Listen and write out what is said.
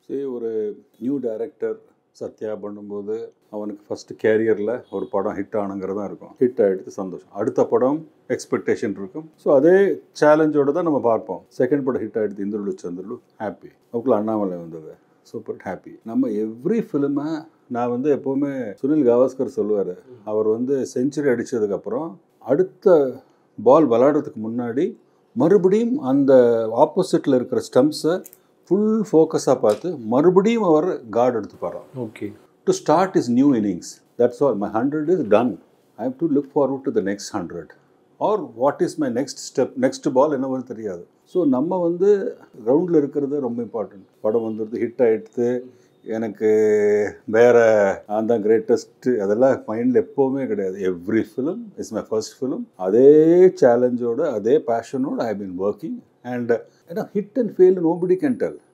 சரி ஒரு new director Sathya பண்ணும்போது அவனுக்கு ஃபஸ்ட்டு கேரியரில் ஒரு படம் ஹிட் ஆனுங்கிறதா இருக்கும் ஹிட் ஆகிடுது சந்தோஷம் அடுத்த படம் எக்ஸ்பெக்டேஷன் இருக்கும் ஸோ அதே சேலஞ்சோடு தான் நம்ம பார்ப்போம் செகண்ட் படம் ஹிட் ஆகிடுது இந்திரலு சந்திரலு ஹாப்பி அதுக்குள்ள அண்ணாமலை வந்தது சூப்பர் ஹாப்பி நம்ம எவ்ரி ஃபிலிமை நான் வந்து எப்போவுமே சுனில் கவாஸ்கர் சொல்லுவார் அவர் வந்து செஞ்சுரி அடித்ததுக்கப்புறம் அடுத்த பால் விளையாடுறதுக்கு முன்னாடி மறுபடியும் அந்த ஆப்போசிட்டில் இருக்கிற ஸ்டம்ப்ஸை ஃபுல் ஃபோக்கஸாக பார்த்து மறுபடியும் அவர் கார்டு எடுத்துப்பாராம் okay to start is new innings that's all my hundred is done I have to look forward to the next hundred or what is my next step next ball என்னவோ தெரியாது so நம்ம வந்து கிரவுண்டில் இருக்கிறது ரொம்ப important படம் வந்துடுது hit ஆகிடுது எனக்கு வேற நான் தான் கிரேட்டஸ்ட்டு அதெல்லாம் மைண்டில் எப்போவுமே கிடையாது every film is my first film அதே சேலஞ்சோட அதே பேஷனோட ஐ பீன் ஒர்க்கிங் அண்ட் ஏன்னா hit and fail nobody can del